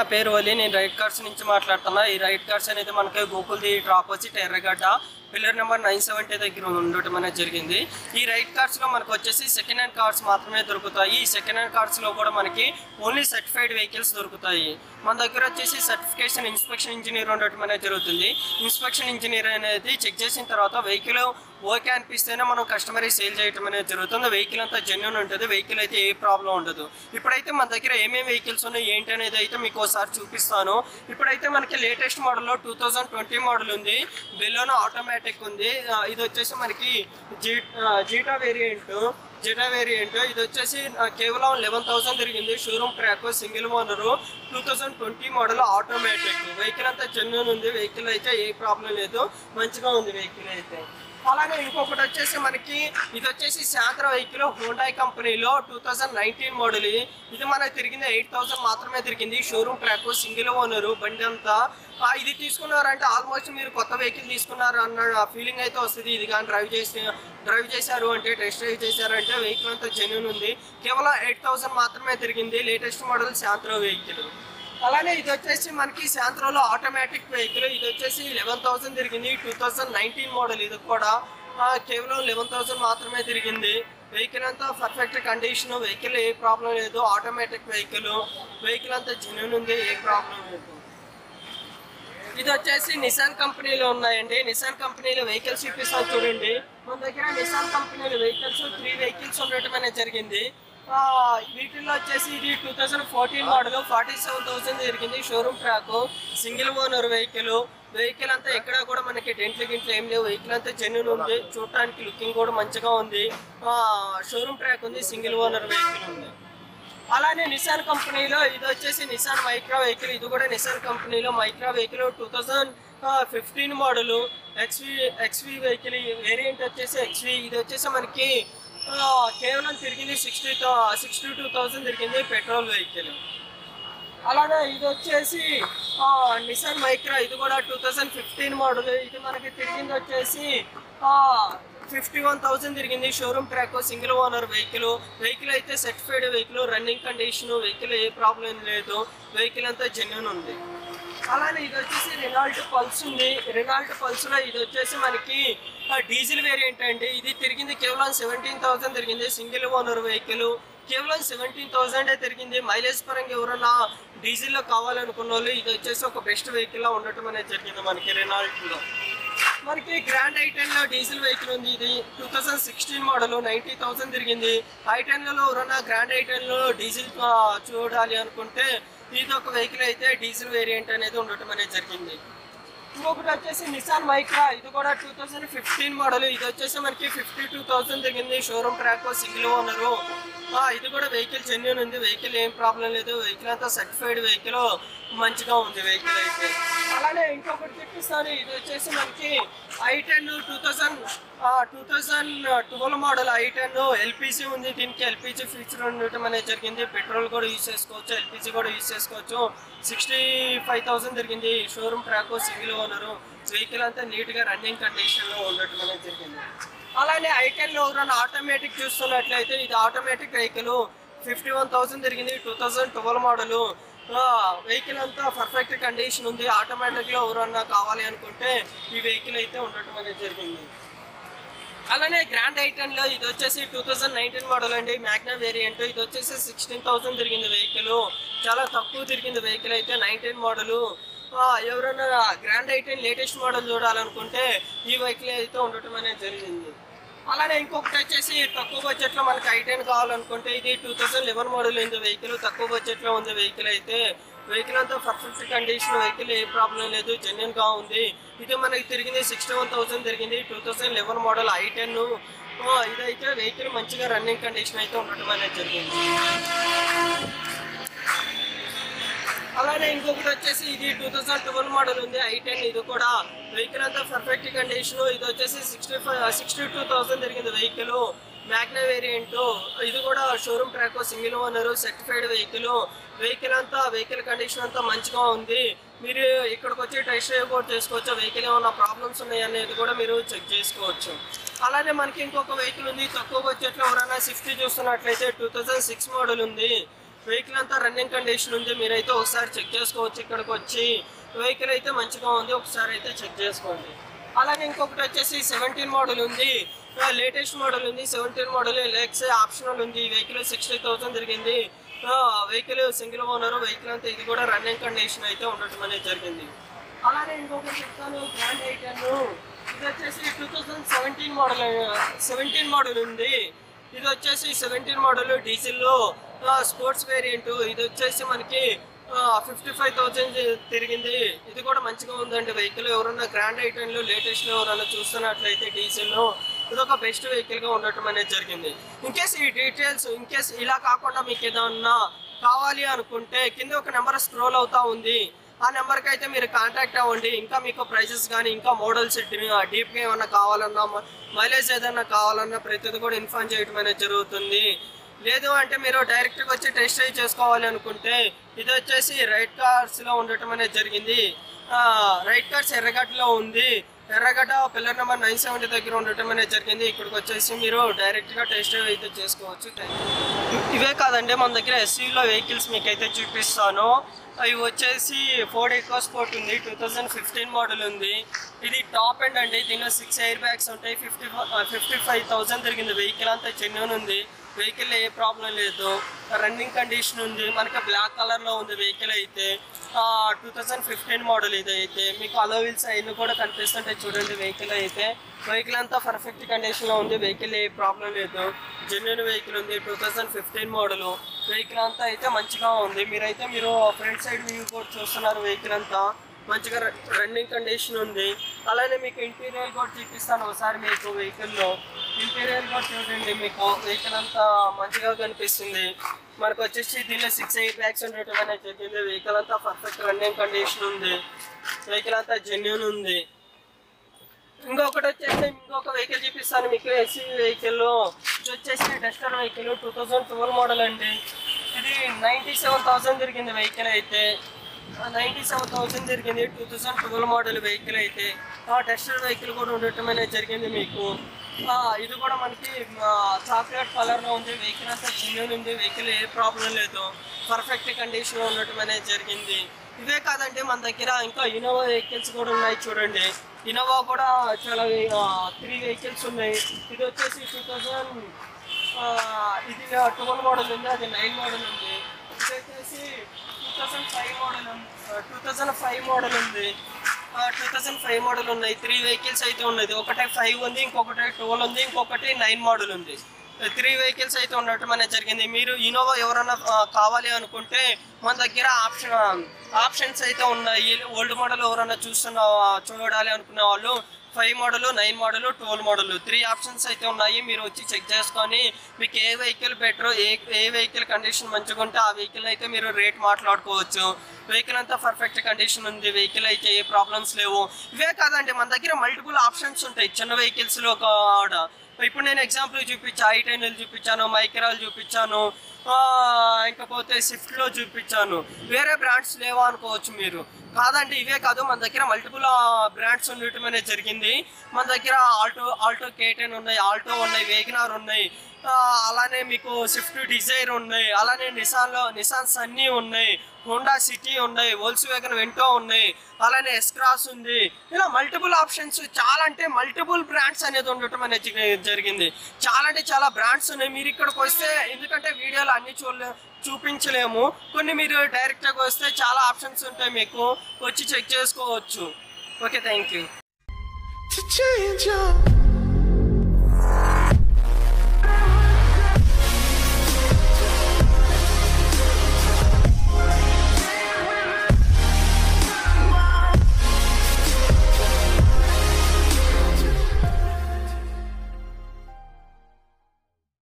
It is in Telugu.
నా పేరు వలి నేను రైట్ కార్డ్స్ నుంచి మాట్లాడుతున్నా ఈ రైట్ కార్డ్స్ అనేది మనకి గోకుల్ది opposite Erragadda pillar number nine seventy దగ్గర ఉండటం అనేది జరిగింది ఈ రైట్ కార్డ్స్లో మనకు వచ్చేసి సెకండ్ హ్యాండ్ కార్డ్స్ మాత్రమే దొరుకుతాయి ఈ సెకండ్ హ్యాండ్ కార్డ్స్లో కూడా మనకి ఓన్లీ సర్టిఫైడ్ వెహికల్స్ దొరుకుతాయి మన దగ్గర వచ్చేసి సర్టిఫికేషన్ ఇన్స్పెక్షన్ ఇంజనీర్ ఉండటం అనేది జరుగుతుంది ఇన్స్పెక్షన్ ఇంజనీర్ అనేది చెక్ చేసిన తర్వాత వెహికల్ ఓకే అనిపిస్తేనే మనం కస్టమర్ సేల్ చేయటం అనేది జరుగుతుంది వెహికల్ అంతా జెన్యున్ ఉంటుంది వెహికల్ అయితే ఏ ప్రాబ్లం ఉండదు ఇప్పుడైతే మన దగ్గర ఏమేమి వెహికల్స్ ఉన్నాయి ఏంటి అనేది అయితే మీకు ఒకసారి చూపిస్తాను ఇప్పుడైతే మనకి లేటెస్ట్ మోడల్లో టూ థౌజండ్ ట్వంటీ మోడల్ ఉంది బెల్లోనో ఆటోమేటిక్ ఉంది ఆ, ఇది వచ్చేసి మనకి జీ ఆ, జీటా వేరియంట్ జీటా వేరియంట్ ఇది వచ్చేసి ఆ, కేవలం లెవెన్ థౌసండ్ తిరిగింది showroom track single owner two thousand twenty model automatic vehicle అంతా జెన్యున్ ఉంది వెహికల్ అయితే ఏ ప్రాబ్లం లేదు మంచిగా ఉంది వెహికల్ అయితే అలాగే ఇంకొకటి వచ్చేసి మనకి ఇది వచ్చేసి శాంత్ర వెహికల్ హోండాయ్ కంపెనీలో టూ థౌజండ్ నైన్టీన్ మోడల్ ఇది మనకి తిరిగింది ఎయిట్ థౌసండ్ మాత్రమే తిరిగింది షోరూమ్ ట్రాక్ సింగిల్ ఓనరు బండి అంతా ఆ, ఇది తీసుకున్నారంటే ఆల్మోస్ట్ మీరు కొత్త వెహికల్ తీసుకున్నారు అన్న ఫీలింగ్ అయితే వస్తుంది ఇది కానీ డ్రైవ్ చేసి డ్రైవ్ చేశారు అంటే టెస్ట్ డ్రైవ్ చేశారంటే వెహికల్ అంతా జెన్యున్ ఉంది కేవలం ఎయిట్ థౌసండ్ మాత్రమే తిరిగింది లేటెస్ట్ మోడల్ శాంత్ర వెహికల్ అలానే ఇది వచ్చేసి మనకి శాంత్రోలో ఆటోమేటిక్ వెహికల్ ఇది వచ్చేసి లెవెన్ థౌసండ్ తిరిగింది టూ థౌసండ్ నైన్టీన్ మోడల్ ఇది కూడా ఆ, కేవలం లెవెన్ థౌసండ్ మాత్రమే తిరిగింది వెహికల్ అంతా పర్ఫెక్ట్ కండిషన్ వెహికల్ ఏ ప్రాబ్లం లేదు ఆటోమేటిక్ వెహికల్ వెహికల్ అంతా జెన్యున్ ఉంది ఏ ప్రాబ్లం లేదు ఇది వచ్చేసి నిసాన్ కంపెనీలో ఉన్నాయండి నిసాన్ కంపెనీలో వెహికల్స్ చూపిస్తాను చూడండి మన దగ్గర నిసాన్ కంపెనీలో వెహికల్స్ త్రీ వెహికల్స్ ఉండటం అనేది జరిగింది ఆ, వీటిల్లో వచ్చేసి ఇది two thousand fourteen model forty seven thousand జరిగింది showroom track single owner vehicle vehicle అంతా ఎక్కడ కూడా మనకి డెంట్లు గింట్లు ఏం లేవు వెహికల్ అంతా జెన్యున్ ఉంది చూడటానికి లుకింగ్ కూడా మంచిగా ఉంది షోరూమ్ ట్రాక్ ఉంది సింగిల్ ఓనర్ వెహికల్ ఉంది అలానే నిసాన్ కంపెనీలో ఇది వచ్చేసి నిసాన్ మైక్రా వెహికల్ ఇది కూడా నిసాన్ కంపెనీలో Micra vehicle two thousand fifteen model XV XV vehicle variant వచ్చేసి ఎక్స్వి ఇది వచ్చేసి మనకి ఆ, కేవలం తిరిగింది సిక్స్టీ సిక్స్టీ టూ థౌసండ్ తిరిగింది పెట్రోల్ వెహికల్ అలానే ఇది వచ్చేసి ఆ, నిసాన్ మైక్రా ఇది కూడా టూ థౌజండ్ ఫిఫ్టీన్ మోడల్ ఇది మనకి తిరిగింది వచ్చేసి ఫిఫ్టీ వన్ థౌసండ్ తిరిగింది showroom track single owner vehicle vehicle అయితే certified vehicle running condition vehicle ఏ ప్రాబ్లం లేదు వెహికల్ అంతా జెన్యున్ ఉంది అలానే ఇది వచ్చేసి రెనాల్ట్ పల్స్ ఉంది రెనాల్ట్ పల్స్ లో ఇది వచ్చేసి మనకి ఆ, డీజిల్ వేరియంట్ అండి ఇది తిరిగింది కేవలం సెవెంటీన్ థౌసండ్ తిరిగింది సింగిల్ ఓనర్ వెహికల్ కేవలం సెవెంటీన్ థౌసండ్ తిరిగింది మైలేజ్ పరంగా ఎవరైనా డీజిల్లో కావాలనుకున్న వాళ్ళు ఇది వచ్చేసి ఒక బెస్ట్ వెహికల్ లా ఉండటం అనేది జరిగింది మనకి రెనాల్ట్ లో మనకి గ్రాండ్ ఐటెన్ లో డీజిల్ వెహికల్ ఉంది ఇది two thousand sixteen model ninety thousand తిరిగింది ఐటెన్ లో ఎవరైనా గ్రాండ్ ఐటెన్ లో డీజిల్ ఆ, చూడాలి అనుకుంటే ఇది ఒక వెహికల్ అయితే డీజిల్ వేరియంట్ అనేది ఉండటం అనేది జరిగింది ఇంకొకటి వచ్చేసి నిసాన్ మైక్రా ఇది కూడా టూ థౌసండ్ ఫిఫ్టీన్ మోడల్ ఇది వచ్చేసి మనకి ఫిఫ్టీ టూ థౌసండ్ దిగింది షోరూమ్ ట్రాక్ సింగిల్ ఓనరు ఇది కూడా వెహికల్ జెన్యున్ ఉంది వెహికల్ ఏం ప్రాబ్లం లేదు వెహికల్ అంతా సర్టిఫైడ్ వెహికల్ మంచిగా ఉంది వెహికల్ అయితే అలానే ఇంకొకటి చూపిస్తాను ఇది వచ్చేసి మనకి i ten two thousand two thousand twelve model i ten LPG ఉంది దీనికి ఎల్పిజి ఫీచర్ ఉండటం అనేది జరిగింది పెట్రోల్ కూడా యూస్ చేసుకోవచ్చు ఎల్పిజి కూడా యూస్ చేసుకోవచ్చు సిక్స్టీ ఫైవ్ థౌసండ్ జరిగింది showroom track single owner vehicle అంతా నీట్గా రన్నింగ్ కండిషన్లో ఉండటం అనేది జరిగింది అలానే ఐటెన్లో ఎవరైనా ఆటోమేటిక్ చూస్తున్నట్లయితే ఇది automatic vehicle fifty one thousand తిరిగింది two thousand twelve model vehicle అంతా పర్ఫెక్ట్ కండిషన్ ఉంది ఆటోమేటిక్లో ఎవరన్నా కావాలి అనుకుంటే ఈ వెహికల్ అయితే ఉండటం అనేది జరిగింది అలానే గ్రాండ్ ఐటెన్ లో ఇది వచ్చేసి టూ థౌసండ్ నైన్టీన్ మోడల్ అండి మ్యాగ్నా వేరియంట్ ఇది వచ్చేసి సిక్స్టీన్ థౌసండ్ తిరిగింది వెహికల్ చాలా తక్కువ తిరిగింది వెహికల్ అయితే నైన్టీన్ మోడల్ ఎవరైనా గ్రాండ్ ఐటెన్ లేటెస్ట్ మోడల్ చూడాలనుకుంటే ఈ వెహికల్ అయితే ఉండటం అనేది జరిగింది అలానే ఇంకొకటి వచ్చేసి తక్కువ బడ్జెట్ లో మనకి ఐటెన్ కావాలనుకుంటే ఇది టూ థౌసండ్ లెవెన్ మోడల్ ఉంది వెహికల్ తక్కువ బడ్జెట్ లో ఉంది వెహికల్ అయితే వెహికల్ అంతా పర్ఫెక్ట్ కండిషన్ వెహికల్ ఏ ప్రాబ్లం లేదు జెన్యున్ గా ఉంది ఇది మనకి తిరిగింది సిక్స్టీ వన్ థౌసండ్ తిరిగింది two thousand eleven model i ten ఇదైతే వెహికల్ మంచిగా రన్నింగ్ కండిషన్ అయితే ఉండటం అనేది జరిగింది అలానే ఇంకొకటి వచ్చేసి ఇది టూ థౌసండ్ ట్వెల్వ్ మోడల్ ఉంది ఐ టెన్ ఇది కూడా వెహికల్ అంతా పర్ఫెక్ట్ కండిషన్ ఇది వచ్చేసి sixty five sixty two thousand తిరిగింది వెహికల్ మ్యాగ్నా వేరియంట్ ఇది కూడా showroom track single owner certified vehicle vehicle అంతా వెహికల్ కండిషన్ అంతా మంచిగా ఉంది మీరు ఇక్కడికి వచ్చి టెస్ట్ డ్రైవ్ కూడా చేసుకోవచ్చు వెహికల్ ఏమైనా ప్రాబ్లమ్స్ ఉన్నాయి అనేది కూడా మీరు చెక్ చేసుకోవచ్చు అలానే మనకి ఇంకొక వెహికల్ ఉంది తక్కువ బడ్జెట్లో ఎవరైనా స్విఫ్ట్ చూస్తున్నట్లయితే టూ థౌజండ్ సిక్స్ మోడల్ ఉంది వెహికల్ అంతా రన్నింగ్ కండిషన్ ఉంది మీరైతే ఒకసారి చెక్ చేసుకోవచ్చు ఇక్కడికి వచ్చి వెహికల్ అయితే మంచిగా ఉంది ఒకసారి అయితే చెక్ చేసుకోండి అలాగే ఇంకొకటి వచ్చేసి సెవెంటీన్ మోడల్ ఉంది లేటెస్ట్ మోడల్ ఉంది సెవెంటీన్ మోడల్ లెక్స్ ఆప్షనల్ ఉంది ఈ వెహికల్ సిక్స్టీ థౌసండ్ తిరిగింది వెహికల్ సింగిల్ ఓనర్ వెహికల్ అంతా ఇది కూడా రన్నింగ్ కండిషన్ అయితే ఉండటం అనేది జరిగింది అలానే ఇంకొకటి చెప్తాను గ్రాండ్ ఐటెన్ ఇది వచ్చేసి two thousand seventeen model seventeen model ఉంది ఇది వచ్చేసి సెవెంటీన్ మోడల్ డీజిల్లో స్పోర్ట్స్ వేరియంట్ ఇది వచ్చేసి మనకి ఫిఫ్టీ ఫైవ్ థౌజండ్ తిరిగింది ఇది కూడా మంచిగా ఉందండి వెహికల్ ఎవరన్నా గ్రాండ్ ఐటెంలో లేటెస్ట్లో ఎవరన్నా చూస్తున్నట్లయితే డీజిల్లో ఇది ఒక బెస్ట్ వెహికల్గా ఉండటం అనేది జరిగింది ఇన్కేస్ ఈ డీటెయిల్స్ ఇన్కేస్ ఇలా కాకుండా మీకు ఏదన్నా కావాలి అనుకుంటే కింద ఒక నెంబర్ స్క్రోల్ అవుతా ఉంది ఆ నెంబర్కి అయితే మీరు కాంటాక్ట్ అవ్వండి ఇంకా మీకు ప్రైజెస్ కానీ ఇంకా మోడల్స్ డీప్గా ఏమన్నా కావాలన్నా మైలేజ్ ఏదైనా కావాలన్నా ప్రతిదీ కూడా ఇన్ఫార్మ్ చేయడం అనేది జరుగుతుంది లేదు అంటే మీరు డైరెక్ట్గా వచ్చి టెస్ట్ డ్రైవ్ చేసుకోవాలి అనుకుంటే ఇది వచ్చేసి రైట్ కార్స్లో ఉండటం అనేది జరిగింది ఆ, రైట్ కార్స్ ఎర్రగడ్డలో ఉంది ఎర్రగడ్డ పిల్లర్ నెంబర్ నైన్ సెవెంటీ దగ్గర ఉండటం అనేది జరిగింది ఇక్కడికి వచ్చేసి మీరు డైరెక్ట్గా టెస్ట్ డ్రైవ్ అయితే చేసుకోవచ్చు ఇవే కాదండి మన దగ్గర ఎస్యూలో వెహికల్స్ మీకు అయితే చూపిస్తాను అవి వచ్చేసి ఫోర్డ్ ఎకో స్పోర్ట్ ఉంది టూ థౌజండ్ ఫిఫ్టీన్ మోడల్ ఉంది ఇది టాప్ ఎండ్ అండి దీనిలో సిక్స్ ఎయిర్ బ్యాగ్స్ ఉంటాయి ఫిఫ్టీ ఫిఫ్టీ ఫైవ్ థౌసండ్ తిరిగింది వెహికల్ అంతా జెన్యున్ ఉంది వెహికల్ ఏ ప్రాబ్లం లేదు రన్నింగ్ కండిషన్ ఉంది మనకి బ్లాక్ కలర్లో ఉంది వెహికల్ అయితే టూ థౌజండ్ ఫిఫ్టీన్ మోడల్ ఇది అయితే మీకు అలో వీల్స్ అవన్నీ కూడా కనిపిస్తుంటాయి చూడండి వెహికల్ అయితే వెహికల్ అంతా పర్ఫెక్ట్ కండిషన్లో ఉంది వెహికల్ ఏ ప్రాబ్లం లేదు జెన్యున్ వెహికల్ ఉంది two thousand fifteen model vehicle అంతా అయితే మంచిగా ఉంది మీరైతే మీరు ఫ్రంట్ సైడ్ వ్యూ కూడా చూస్తున్నారు వెహికల్ అంతా మంచిగా రన్నింగ్ కండిషన్ ఉంది అలానే మీకు ఇంటీరియర్ కూడా చూపిస్తాను ఒకసారి మీకు వెహికల్లో ఇంటీరియర్ కూడా చూడండి మీకు వెహికల్ అంతా మంచిగా కనిపిస్తుంది మనకు వచ్చేసి దీనిలో సిక్స్ ఎయిట్ బ్యాగ్స్ ఉండటం అనేది జరిగింది వెహికల్ అంతా పర్ఫెక్ట్ రన్నింగ్ కండిషన్ ఉంది వెహికల్ అంతా జెన్యున్ ఉంది ఇంకొకటి వచ్చేసి ఇంకొక వెహికల్ చూపిస్తాను మీకు ఎస్సీ వెహికల్ ఇది వచ్చేసి Duster vehicle two thousand twelve model అండి ఇది నైంటీ సెవెన్ థౌసండ్ తిరిగింది వెహికల్ అయితే నైంటీ సెవెన్ థౌసండ్ జరిగింది two thousand twelve model vehicle అయితే ఆ టెస్టర్ వెహికల్ కూడా ఉండటం అనేది జరిగింది మీకు ఆ, ఇది కూడా మనకి చాక్లెట్ కలర్లో ఉంది వెహికల్ అంతా జెన్యున్ ఉంది వెహికల్ ఏ ప్రాబ్లం లేదు పర్ఫెక్ట్ కండిషన్లో ఉండటం అనేది జరిగింది ఇవే కాదండి మన దగ్గర ఇంకా ఇన్నోవా వెహికల్స్ కూడా ఉన్నాయి చూడండి ఇన్నోవా కూడా చాలా త్రీ వెహికల్స్ ఉన్నాయి ఇది వచ్చేసి టూ థౌజండ్ ఇది ట్వెల్వ్ మోడల్ ఉంది అది నైన్ మోడల్ ఉంది ఇది వచ్చేసి two thousand five model two thousand five model ఉంది టూ థౌజండ్ ఫైవ్ మోడల్ ఉన్నాయి త్రీ వెహికల్స్ అయితే ఉన్నది ఒకటి ఫైవ్ ఉంది ఇంకొకటి ట్వెల్వ్ ఉంది ఇంకొకటి నైన్ మోడల్ ఉంది త్రీ వెహికల్స్ అయితే ఉండటం అనేది జరిగింది మీరు ఇన్నోవా ఎవరైనా ఆ, కావాలి అనుకుంటే మన దగ్గర ఆప్షన్ ఆప్షన్స్ అయితే ఉన్నాయి ఓల్డ్ మోడల్ ఎవరైనా చూస్తున్న చూడాలి అనుకునే వాళ్ళు five model nine model twelve model three options అయితే ఉన్నాయి మీరు వచ్చి చెక్ చేసుకొని మీకు ఏ వెహికల్ బెటర్ ఏ ఏ వెహికల్ కండిషన్ మంచిగా ఉంటే ఆ వెహికల్ అయితే మీరు రేట్ మాట్లాడుకోవచ్చు వెహికల్ అంతా పర్ఫెక్ట్ కండిషన్ ఉంది వెహికల్ అయితే ఏ ప్రాబ్లమ్స్ లేవు ఇవే కాదండి మన దగ్గర మల్టిపుల్ ఆప్షన్స్ ఉంటాయి చిన్న వెహికల్స్లో కూడా ఇప్పుడు నేను ఎగ్జాంపుల్ చూపించా ఐ టెన్లు చూపించాను మైక్రాలు చూపించాను ఆ, ఇంకపోతే స్విఫ్ట్లో చూపించాను వేరే బ్రాండ్స్ లేవా అనుకోవచ్చు మీరు కాదండి ఇవే కాదు మన దగ్గర మల్టిపుల్ బ్రాండ్స్ ఉండటం అనేది జరిగింది మన దగ్గర ఆల్టో ఆల్టో కేటెన్ ఉన్నాయి ఆల్టో ఉన్నాయి వేగనార్ ఉన్నాయి ఆ, అలానే మీకు స్విఫ్ట్ డిజైర్ ఉన్నాయి అలానే నిసాన్లో నిసాన్ సన్నీ ఉన్నాయి హోండా సిటీ ఉన్నాయి వోల్స్ వేగన్ వెంటో ఉన్నాయి అలానే ఎస్క్రాస్ ఉంది ఇలా మల్టిపుల్ ఆప్షన్స్ చాలా అంటే మల్టిపుల్ బ్రాండ్స్ అనేది ఉండటం అనేది జరి- జరిగింది చాలా అంటే చాలా బ్రాండ్స్ ఉన్నాయి మీరు ఇక్కడికి వస్తే ఎందుకంటే వీడియోలు అన్ని చూడలే చూపించలేము కొన్ని మీరు డైరెక్ట్గా వస్తే చాలా ఆప్షన్స్ ఉంటాయి మీకు వచ్చి చెక్ చేసుకోవచ్చు okay thank you to change your